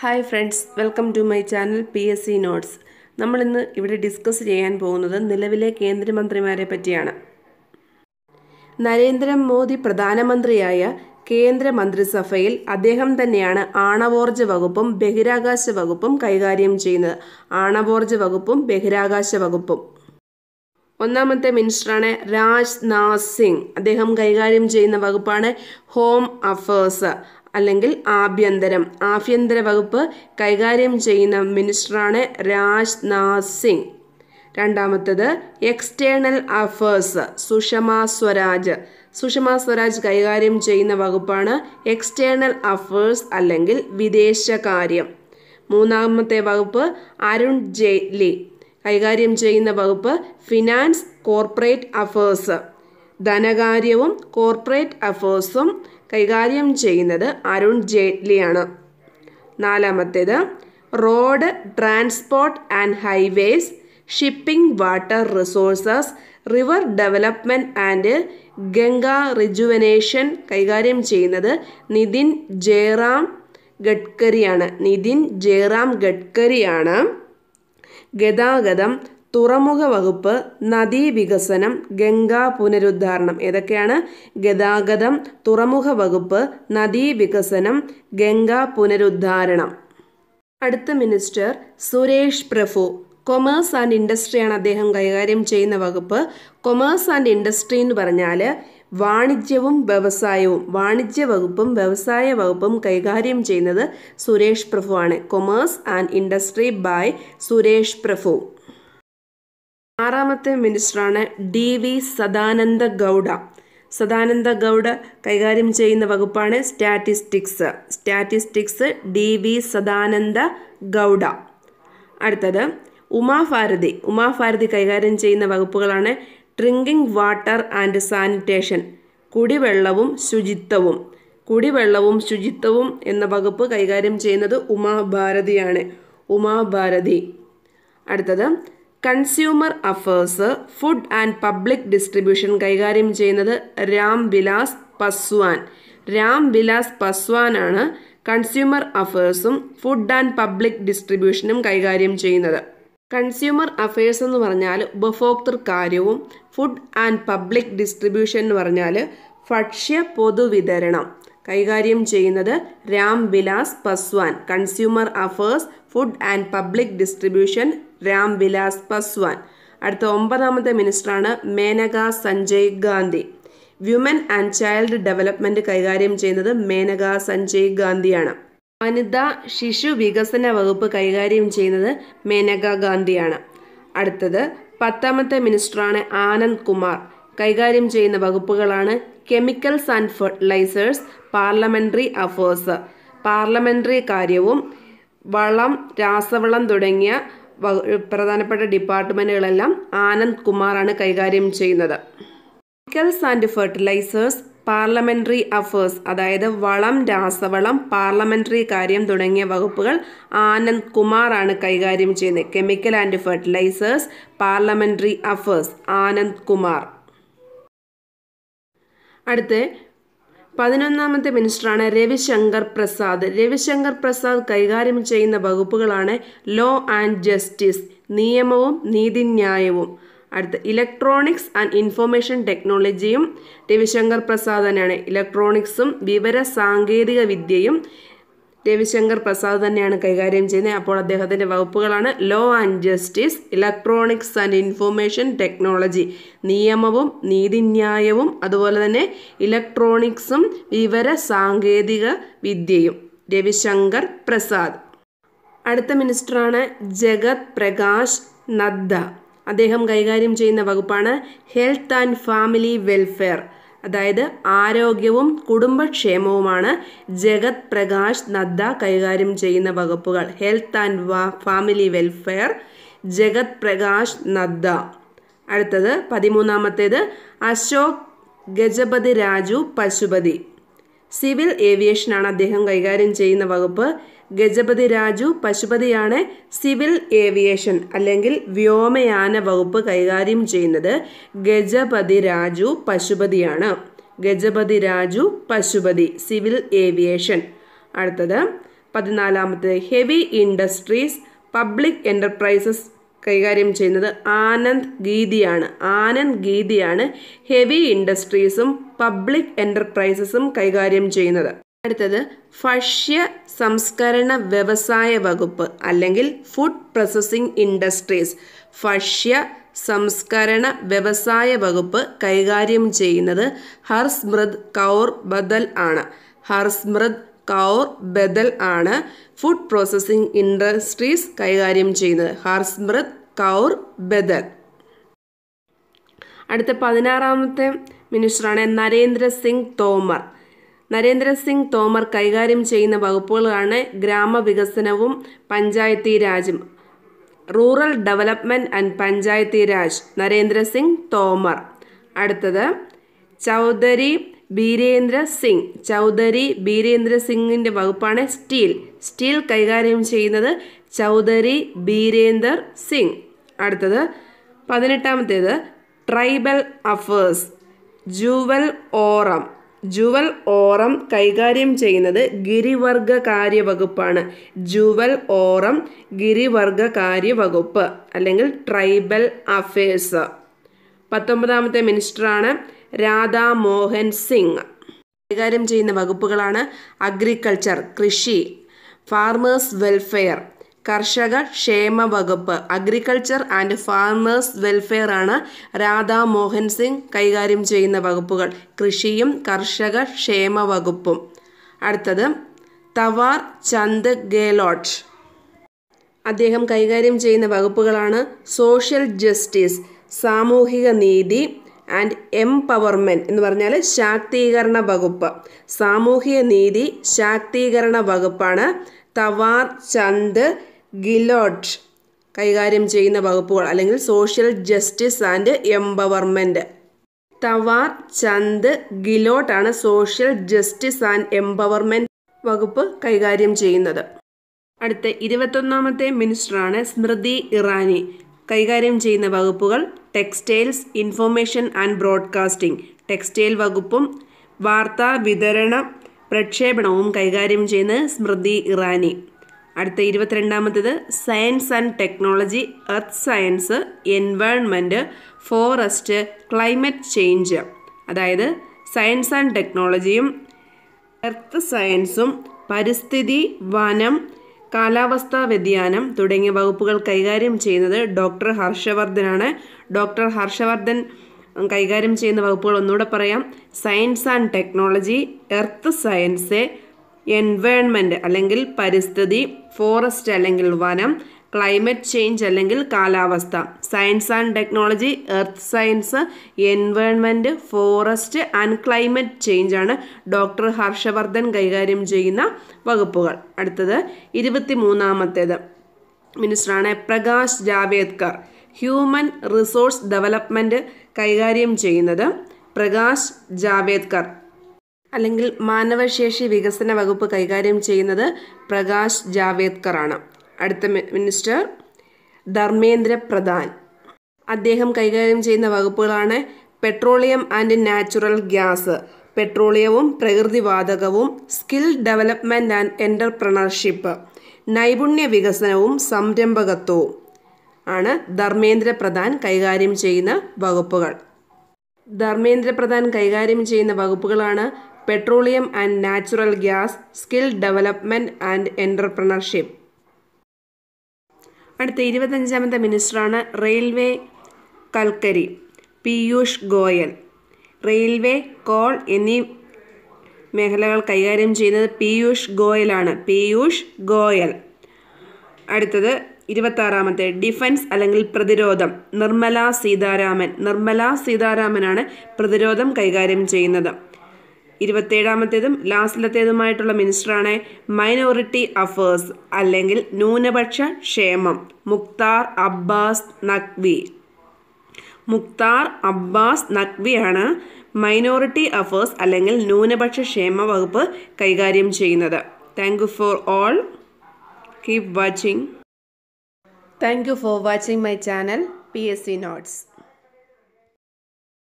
hi friends welcome to my channel P S C notes നമ്മളിന്ന് ഇവിടെ discuss ചെയ്യാൻ പോകുന്നത് നിലവിലെ കേന്ദ്രമന്ത്രിമാരെ പറ്റിയാണ് നരേന്ദ്രമോദി പ്രധാനമന്ത്രിയായ കേന്ദ്ര മന്ത്രിസഭയിൽ അദ്ദേഹം തന്നെയാണ് ആണവോർജ വകുപ്പും ബഹിരാകാശ വകുപ്പും കൈകാര്യം ചെയ്യുന്നത് ആണവോർജ വകുപ്പും ബഹിരാകാശ വകുപ്പും ഒന്നാമത്തെ മിനിസ്റ്ററാണ് രാജ്നാഥ് സിംഗ് അദ്ദേഹം കൈകാര്യം ചെയ്യുന്ന വകുപ്പാണ് ഹോം അഫേഴ്സ് അല്ലെങ്കിൽ ആഭ്യന്തരം ആഭ്യന്തര വകുപ്പ് കൈകാര്യം ചെയ്യുന്ന മിനിസ്റ്ററാണ് രാജ്നാഥ് സിംഗ് രണ്ടാമത്തത് എക്സ്റ്റേണൽ അഫേഴ്സ് സുഷമ സ്വരാജ് സുഷമ സ്വരാജ് കൈകാര്യം ചെയ്യുന്ന വകുപ്പാണ് എക്സ്റ്റേണൽ അഫേഴ്സ് അല്ലെങ്കിൽ വിദേശകാര്യം മൂന്നാമത്തെ വകുപ്പ് അരുൺ ജെയ്റ്റ്ലി കൈകാര്യം ചെയ്യുന്ന വകുപ്പ് ഫിനാൻസ് കോർപ്പറേറ്റ് അഫേഴ്സ് ധനകാര്യവും കോർപ്പറേറ്റ് അഫേഴ്സും കൈകാര്യം ചെയ്യുന്നത് അരുൺ ജെയ്റ്റ്ലിയാണ് നാലാമത്തേത് road transport and highways shipping water resources river development and Ganga rejuvenation കൈകാര്യം ചെയ്യുന്നത് നിതിൻ ജയറാം ഗഡ്കരിയാണ് നിതിൻ ജയറാം ഗഡ്കരിയാണ് ഗതാഗതം തുറമുഖ വകുപ്പ് നദീവികസനം ഗംഗാ പുനരുദ്ധാരണം ഏതൊക്കെയാണ് ഗതാഗതം തുറമുഖ വകുപ്പ് നദീവികസനം ഗംഗാ പുനരുദ്ധാരണം അടുത്ത minister Suresh Prabhu commerce and ഇൻഡസ്ട്രിയാണ് അദ്ദേഹം കൈകാര്യം ചെയ്യുന്ന വകുപ്പ് കൊമേഴ്സ് ആൻഡ് ഇൻഡസ്ട്രി എന്ന് പറഞ്ഞാൽ വാണിജ്യവും വ്യവസായവും വാണിജ്യ വകുപ്പും വ്യവസായ വകുപ്പും കൈകാര്യം ചെയ്യുന്നത് സുരേഷ് പ്രഭു ആണ് commerce and industry by Suresh Prabhu ആറാമത്തെ മിനിസ്റ്ററാണ് ഡി വി സദാനന്ദ ഗൗഡ സദാനന്ദ ഗൗഡ കൈകാര്യം ചെയ്യുന്ന വകുപ്പാണ് statistics statistics D V Sadananda Gowda അടുത്തത് ഉമാഭാരതി ഉമാഭാരതി കൈകാര്യം ചെയ്യുന്ന വകുപ്പുകളാണ് ഡ്രിങ്കിംഗ് വാട്ടർ ആൻഡ് സാനിറ്റേഷൻ കുടിവെള്ളവും ശുചിത്വവും കുടിവെള്ളവും ശുചിത്വവും എന്ന വകുപ്പ് കൈകാര്യം ചെയ്യുന്നത് ഉമാഭാരതിയാണ് ഉമാഭാരതി അടുത്തത് consumer affairs food and public distribution കൈകാര്യം ചെയ്യുന്നത് രാം വിലാസ് പസ്വാൻ രാം വിലാസ് പസ്വാനാണ് കൺസ്യൂമർ അഫേഴ്സും ഫുഡ് ആൻഡ് പബ്ലിക് ഡിസ്ട്രിബ്യൂഷനും കൈകാര്യം ചെയ്യുന്നത് കൺസ്യൂമർ അഫയേഴ്സ് എന്ന് പറഞ്ഞാൽ ഉപഭോക്തൃ കാര്യവും ഫുഡ് ആൻഡ് പബ്ലിക് ഡിസ്ട്രിബ്യൂഷൻ എന്ന് പറഞ്ഞാൽ ഭക്ഷ്യ പൊതുവിതരണം കൈകാര്യം ചെയ്യുന്നത് Ram Vilas Paswan consumer affairs food and public distribution Ram Vilas Paswan അടുത്ത ഒമ്പതാമത്തെ മിനിസ്റ്ററാണ് Maneka Sanjay Gandhi women and child development കൈകാര്യം ചെയ്യുന്നത് മേനക സഞ്ജയ് ഗാന്ധിയാണ് വനിതാ ശിശു വികസന വകുപ്പ് കൈകാര്യം ചെയ്യുന്നത് മേനക ഗാന്ധിയാണ് അടുത്തത് പത്താമത്തെ മിനിസ്റ്ററാണ് ആനന്ദ് കുമാർ കൈകാര്യം ചെയ്യുന്ന വകുപ്പുകളാണ് chemicals and fertilisers parliamentary affairs parliamentary കാര്യവും വളം രാസവളം തുടങ്ങിയ പ്രധാനപ്പെട്ട ഡിപ്പാർട്ട്മെൻറ്റുകളെല്ലാം ആനന്ദ് കുമാറാണ് കൈകാര്യം ചെയ്യുന്നത് chemicals and fertilisers parliamentary affairs അതായത് വളം രാസവളം പാർലമെൻ്ററി കാര്യം തുടങ്ങിയ വകുപ്പുകൾ ആനന്ദ് കുമാറാണ് കൈകാര്യം ചെയ്യുന്നത് chemical and fertilisers parliamentary affairs Anand Kumar അടുത്ത് പതിനൊന്നാമത്തെ മിനിസ്റ്ററാണ് രവിശങ്കർ പ്രസാദ് രവിശങ്കർ പ്രസാദ് കൈകാര്യം ചെയ്യുന്ന വകുപ്പുകളാണ് ലോ ആൻഡ് ജസ്റ്റിസ് നിയമവും നീതിന്യായവും അടുത്ത് ഇലക്ട്രോണിക്സ് ആൻഡ് ഇൻഫർമേഷൻ ടെക്നോളജിയും രവിശങ്കർ പ്രസാദ് തന്നെയാണ് ഇലക്ട്രോണിക്സും വിവര സാങ്കേതിക വിദ്യയും രവിശങ്കർ പ്രസാദ് തന്നെയാണ് കൈകാര്യം ചെയ്യുന്നത് അപ്പോൾ അദ്ദേഹത്തിൻ്റെ വകുപ്പുകളാണ് law and justice electronics and information technology നിയമവും നീതിന്യായവും അതുപോലെ തന്നെ ഇലക്ട്രോണിക്സും വിവര സാങ്കേതിക വിദ്യയും രവിശങ്കർ പ്രസാദ് അടുത്ത മിനിസ്റ്ററാണ് ജഗത് പ്രകാശ് നദ്ദ അദ്ദേഹം കൈകാര്യം ചെയ്യുന്ന വകുപ്പാണ് ഹെൽത്ത് ആൻഡ് ഫാമിലി വെൽഫെയർ അതായത് ആരോഗ്യവും കുടുംബക്ഷേമവുമാണ് ജഗത് പ്രകാശ് നദ്ദ കൈകാര്യം ചെയ്യുന്ന വകുപ്പുകൾ health and family welfare Jagat Prakash Nadda അടുത്തത് പതിമൂന്നാമത്തേത് അശോക് ഗജപതി രാജു പശുപതി സിവിൽ ഏവിയേഷനാണ് അദ്ദേഹം കൈകാര്യം ചെയ്യുന്ന വകുപ്പ് ഗജപതി രാജു പശുപതിയാണ് സിവിൽ ഏവിയേഷൻ അല്ലെങ്കിൽ വ്യോമയാന വകുപ്പ് കൈകാര്യം ചെയ്യുന്നത് ഗജപതി രാജു പശുപതിയാണ് ഗജപതി രാജു പശുപതി സിവിൽ ഏവിയേഷൻ അടുത്തത് പതിനാലാമത്തേത് ഹെവി ഇൻഡസ്ട്രീസ് പബ്ലിക് എൻ്റർപ്രൈസസ് കൈകാര്യം ചെയ്യുന്നത് ആനന്ദ് ഗീതിയാണ് ആനന്ദ് ഗീതിയാണ് ഹെവി ഇൻഡസ്ട്രീസും പബ്ലിക് എൻ്റർപ്രൈസസും കൈകാര്യം ചെയ്യുന്നത് അടുത്തത് ഭക്ഷ്യ സംസ്കരണ വ്യവസായ വകുപ്പ് അല്ലെങ്കിൽ ഫുഡ് പ്രോസസ്സിംഗ് ഇൻഡസ്ട്രീസ് ഭക്ഷ്യ സംസ്കരണ വ്യവസായ വകുപ്പ് കൈകാര്യം ചെയ്യുന്നത് ഹർസ്മൃത് കൗർ ബദൽ ആണ് ഹർസ്മൃത് കൗർ ബദൽ ആണ് ഫുഡ് പ്രോസസ്സിംഗ് ഇൻഡസ്ട്രീസ് കൈകാര്യം ചെയ്യുന്നത് ഹർസ്മൃത് കൗർ ബദൽ അടുത്ത പതിനാറാമത്തെ മിനിസ്റ്ററാണ് നരേന്ദ്ര സിംഗ് തോമർ നരേന്ദ്ര സിംഗ് തോമർ കൈകാര്യം ചെയ്യുന്ന വകുപ്പുകളാണ് ഗ്രാമവികസനവും പഞ്ചായത്തി രാജും rural development and panchayati raj Narendra Singh Tomar അടുത്തത് ചൗധരി ബീരേന്ദ്ര സിംഗ് ചൗധരി ബീരേന്ദ്ര സിംഗിൻ്റെ വകുപ്പാണ് സ്റ്റീൽ സ്റ്റീൽ കൈകാര്യം ചെയ്യുന്നത് ചൗധരി ബീരേന്ദർ സിംഗ് അടുത്തത് പതിനെട്ടാമത്തേത് ട്രൈബൽ അഫേഴ്സ് ജുവൽ ഓറം ജുവൽ ഓറം കൈകാര്യം ചെയ്യുന്നത് ഗിരിവർഗ കാര്യവകുപ്പാണ് ജുവൽ ഓറം ഗിരിവർഗ കാര്യവകുപ്പ് അല്ലെങ്കിൽ ട്രൈബൽ അഫേഴ്സ് പത്തൊമ്പതാമത്തെ മിനിസ്റ്ററാണ് രാധാ മോഹൻ സിംഗ് കൈകാര്യം ചെയ്യുന്ന വകുപ്പുകളാണ് അഗ്രികൾച്ചർ കൃഷി ഫാർമേഴ്സ് വെൽഫെയർ കർഷക ക്ഷേമ വകുപ്പ് അഗ്രികൾച്ചർ ആൻഡ് ഫാർമേഴ്സ് വെൽഫെയർ ആണ് രാധാ മോഹൻ സിംഗ് കൈകാര്യം ചെയ്യുന്ന വകുപ്പുകൾ കൃഷിയും കർഷക ക്ഷേമ വകുപ്പും അടുത്തത് തവാർ ചന്ദ് ഗെഹ്ലോട്ട് അദ്ദേഹം കൈകാര്യം ചെയ്യുന്ന വകുപ്പുകളാണ് സോഷ്യൽ ജസ്റ്റിസ് സാമൂഹിക നീതി ആൻഡ് എംപവർമെൻറ്റ് എന്ന് പറഞ്ഞാൽ ശാക്തീകരണ വകുപ്പ് സാമൂഹിക നീതി ശാക്തീകരണ വകുപ്പാണ് തവാർ ചന്ദ് ഗിലോട്ട് കൈകാര്യം ചെയ്യുന്ന വകുപ്പുകൾ അല്ലെങ്കിൽ social justice and empowerment Thawar Chand ഗിലോട്ടാണ് സോഷ്യൽ ജസ്റ്റിസ് ആൻഡ് എംപവർമെൻറ്റ് വകുപ്പ് കൈകാര്യം ചെയ്യുന്നത് അടുത്ത ഇരുപത്തൊന്നാമത്തെ മിനിസ്റ്ററാണ് സ്മൃതി ഇറാനി കൈകാര്യം ചെയ്യുന്ന വകുപ്പുകൾ textiles information and broadcasting textile വകുപ്പും വാർത്താ വിതരണ പ്രക്ഷേപണവും കൈകാര്യം ചെയ്യുന്നത് സ്മൃതി ഇറാനി അടുത്ത ഇരുപത്തിരണ്ടാമത്തേത് science and technology earth science environment forest climate change അതായത് സയൻസ് ആൻഡ് ടെക്നോളജിയും എർത്ത് സയൻസും പരിസ്ഥിതി വനം കാലാവസ്ഥാ വ്യതിയാനം തുടങ്ങിയ വകുപ്പുകൾ കൈകാര്യം ചെയ്യുന്നത് ഡോക്ടർ ഹർഷവർദ്ധനാണ് ഡോക്ടർ ഹർഷവർദ്ധൻ കൈകാര്യം ചെയ്യുന്ന വകുപ്പുകൾ ഒന്നുകൂടെ പറയാം science and technology earth science environment അല്ലെങ്കിൽ പരിസ്ഥിതി ഫോറസ്റ്റ് അല്ലെങ്കിൽ വനം ക്ലൈമറ്റ് ചേഞ്ച് അല്ലെങ്കിൽ കാലാവസ്ഥ science and technology earth science environment forest and climate change ആണ് ഡോക്ടർ ഹർഷവർദ്ധൻ കൈകാര്യം ചെയ്യുന്ന വകുപ്പുകൾ അടുത്തത് ഇരുപത്തി മൂന്നാമത്തേത് മിനിസ്റ്ററാണ് Prakash Javadekar human resource development കൈകാര്യം ചെയ്യുന്നത് പ്രകാശ് ജാവേദ്കർ അല്ലെങ്കിൽ മാനവശേഷി വികസന വകുപ്പ് കൈകാര്യം ചെയ്യുന്നത് പ്രകാശ് ജാവേദ്കർ ആണ് അടുത്ത മിനിസ്റ്റർ ധർമ്മേന്ദ്ര പ്രധാൻ അദ്ദേഹം കൈകാര്യം ചെയ്യുന്ന വകുപ്പുകളാണ് പെട്രോളിയം ആൻഡ് നാച്ചുറൽ ഗ്യാസ് പെട്രോളിയവും പ്രകൃതിവാതകവും സ്കിൽ ഡെവലപ്മെൻറ്റ് ആൻഡ് എൻ്റർപ്രണർഷിപ്പ് നൈപുണ്യ വികസനവും സംരംഭകത്വവും ആണ് ധർമ്മേന്ദ്ര പ്രധാൻ കൈകാര്യം ചെയ്യുന്ന വകുപ്പുകൾ ധർമ്മേന്ദ്ര പ്രധാൻ കൈകാര്യം ചെയ്യുന്ന വകുപ്പുകളാണ് petroleum and natural gas skill development and entrepreneurship അടുത്ത ഇരുപത്തഞ്ചാമത്തെ മിനിസ്റ്ററാണ് റെയിൽവേ കൽക്കരി പീയൂഷ് ഗോയൽ റെയിൽവേ കോൾ എന്നീ മേഖലകൾ കൈകാര്യം ചെയ്യുന്നത് പീയൂഷ് ഗോയലാണ് പീയൂഷ് ഗോയൽ അടുത്തത് ഇരുപത്താറാമത്തെ ഡിഫൻസ് അല്ലെങ്കിൽ പ്രതിരോധം നിർമ്മല സീതാരാമൻ നിർമ്മല സീതാരാമനാണ് പ്രതിരോധം കൈകാര്യം ചെയ്യുന്നത് ഇരുപത്തേഴാമത്തേതും ലാസ്റ്റിലത്തേതുമായിട്ടുള്ള മിനിസ്റ്ററാണ് മൈനോറിറ്റി അഫേഴ്സ് അല്ലെങ്കിൽ ന്യൂനപക്ഷ ക്ഷേമം മുക്താർ അബ്ബാസ് നഖ്വി മുക്താർ അബ്ബാസ് നഖ്വിയാണ് മൈനോറിറ്റി അഫേഴ്സ് അല്ലെങ്കിൽ ന്യൂനപക്ഷ ക്ഷേമ വകുപ്പ് കൈകാര്യം ചെയ്യുന്നത് thank you for all keep watching thank you for watching my channel P S C notes